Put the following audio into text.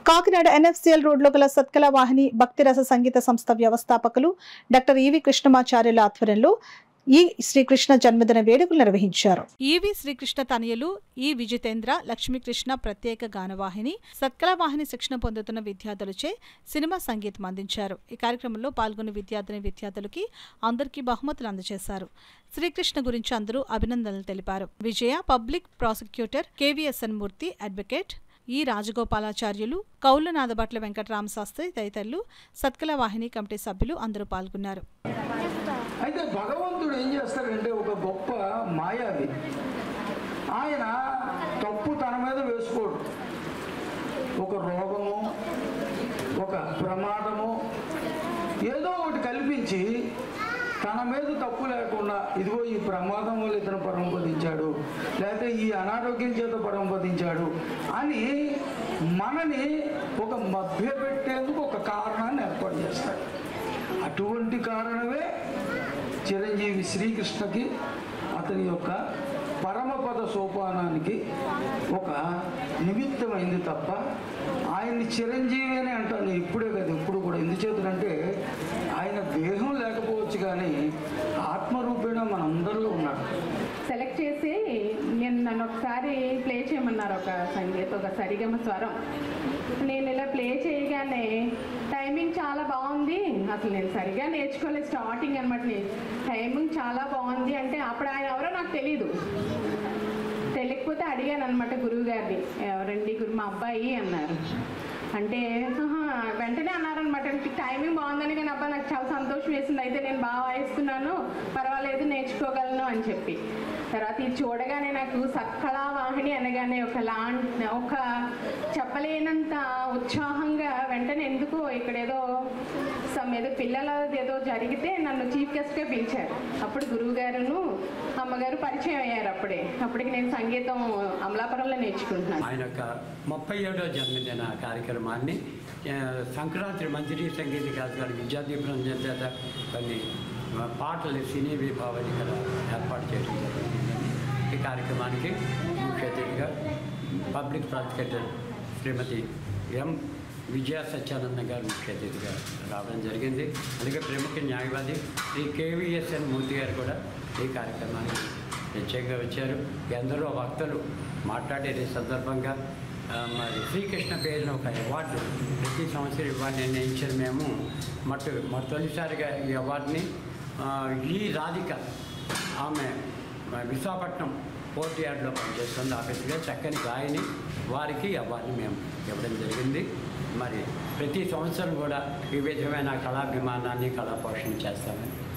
Kakinada NFCL రోడ్లో గల సత్కల వాహిని భక్తిరస సంగీత సంస్థ వ్యవస్థాపకులు డాక్టర్ ఈవి కృష్ణమాచార్యుల ఆధ్వర్యంలో ఈ శ్రీకృష్ణ జన్మదిన వేడుకలు నిర్వహించారు ఈవి శ్రీకృష్ణ తనయులు ఈ విజితేంద్ర లక్ష్మీకృష్ణ ప్రత్యేక గానవాహిని సత్కల వాహిని శిక్షణ పొందుతున్న విద్యార్థులచే సినిమా సంగీతం అందించారు ఈ కార్యక్రమంలో పాల్గొన్న విద్యార్థిని విద్యార్థులకి అందరికీ బహుమతులు అందజేశారు శ్రీకృష్ణ గురించి అందరూ అభినందనలు తెలిపారు Vijaya public prosecutor KVSN Murthy advocate E Rajagopalacharyulu కౌలు నాదభట్ల వెంకటరామ శాస్త్రి తదితరులు సత్కల వాహిని కమిటీ సభ్యులు అందరూ పాల్గొన్నారు అయితే భగవంతుడు ఏం చేస్తాడంటే ఒక గొప్ప మాయావి ఆయన తప్పు తన మీద వేసుకోడు ఒక రోగము ఒక ప్రమాదము ఏదో ఒకటి కల్పించి తన మీద తప్పు లేకుండా ఇదిగో ఈ ప్రమాదం వల్ల ఇతను పరంపదించాడు లేకపోతే ఈ అనారోగ్యం చేత పరంపదించాడు అని మనని ఒక మభ్యపెట్టేందుకు ఒక కారణాన్ని ఏర్పాటు చేస్తాడు అటువంటి కారణమే చిరంజీవి శ్రీకృష్ణకి అతని యొక్క పరమపద సోపానానికి ఒక నిమిత్తమైంది తప్ప ఆయన్ని చిరంజీవి అని అంటాను నేను ఇప్పుడే కదా ఎప్పుడు కూడా ఎందుచేతనంటే ఆయన దేహం లేకపోవచ్చు కానీ ఆత్మరూపేణ మనందరిలో ఉన్నాడు సెలెక్ట్ చేసి నేను నన్ను ఒకసారి ప్లే చేయమన్నారు ఒక సంగీత ఒక సరిగమ స్వరం నేను ఇలా ప్లే చేయగానే టైమింగ్ చాలా బాగుంది అసలు నేను సరిగా నేర్చుకోలేదు స్టార్టింగ్ అనమాట టైమింగ్ చాలా బాగుంది అంటే అప్పుడు ఆయన ఎవరో నాకు తెలీదు తెలియకపోతే అడిగాను అనమాట గురువు గారిని ఎవరండి గురు మా అబ్బాయి అన్నారు అంటే "ఆహా," వెంటనే అన్నారనమాట టైమింగ్ బాగుందని కానీ అబ్బా నాకు చాలా సంతోషం వేసింది అయితే నేను బాగా వాయిస్తున్నాను పర్వాలేదు నేర్చుకోగలను అని చెప్పి తర్వాత ఇది చూడగానే నాకు సక్కళా వాహిని అనగానే ఒక లా ఒక చెప్పలేనంత ఉత్సాహంగా వెంటనే ఎందుకు ఇక్కడ ఏదో సమ్ ఏదో పిల్లల ఏదో జరిగితే నన్ను చీఫ్ గెస్ట్గా పిలిచారు అప్పుడు గురువు గారును అమ్మగారు పరిచయం అయ్యారు అప్పుడే అప్పటికి నేను సంగీతం అమలాపురంలో నేర్చుకుంటున్నాను ఆయన యొక్క ముప్పై ఏడో జన్మదిన కార్యక్రమాన్ని ఆ, సంక్రాంతి మంజరి సంగీత కార్యక్రమాలు విద్యాదీపం చేత కొన్ని ఆ, పాటలు సినీ విభావాలు ఇక్కడ ఏర్పాటు చేయడం జరిగిందండి ఈ కార్యక్రమానికి ముఖ్య అతిథిగా public prosecutor Shrimati M Vijaya Satyananda గారు ముఖ్య అతిథిగా రావడం జరిగింది అలాగే ప్రముఖ న్యాయవాది శ్రీ కేవీఎస్ఎన్ మూర్తి గారు కూడా ఈ కార్యక్రమానికి ప్రత్యేకంగా వచ్చారు ఎందరో వక్తలు మాట్లాడే ఈ సందర్భంగా ఆ, మరి శ్రీకృష్ణ పేరున ఒక అవార్డు ప్రతి సంవత్సరం ఇవ్వాలి నిర్ణయించారు మేము మటు మొ తొలిసారిగా ఈ అవార్డుని ఆ, ఈ రాధిక ఆమె మ- విశాఖపట్నం పోర్ట్ యార్డ్లో పనిచేస్తుంది ఆఫీసుగా చక్కని గాయని వారికి ఈ అవార్డుని మేము ఇవ్వడం జరిగింది మరి ప్రతి సంవత్సరం కూడా ఈ విధమైన కళాభిమానాన్ని కళా పోషణ చేస్తామని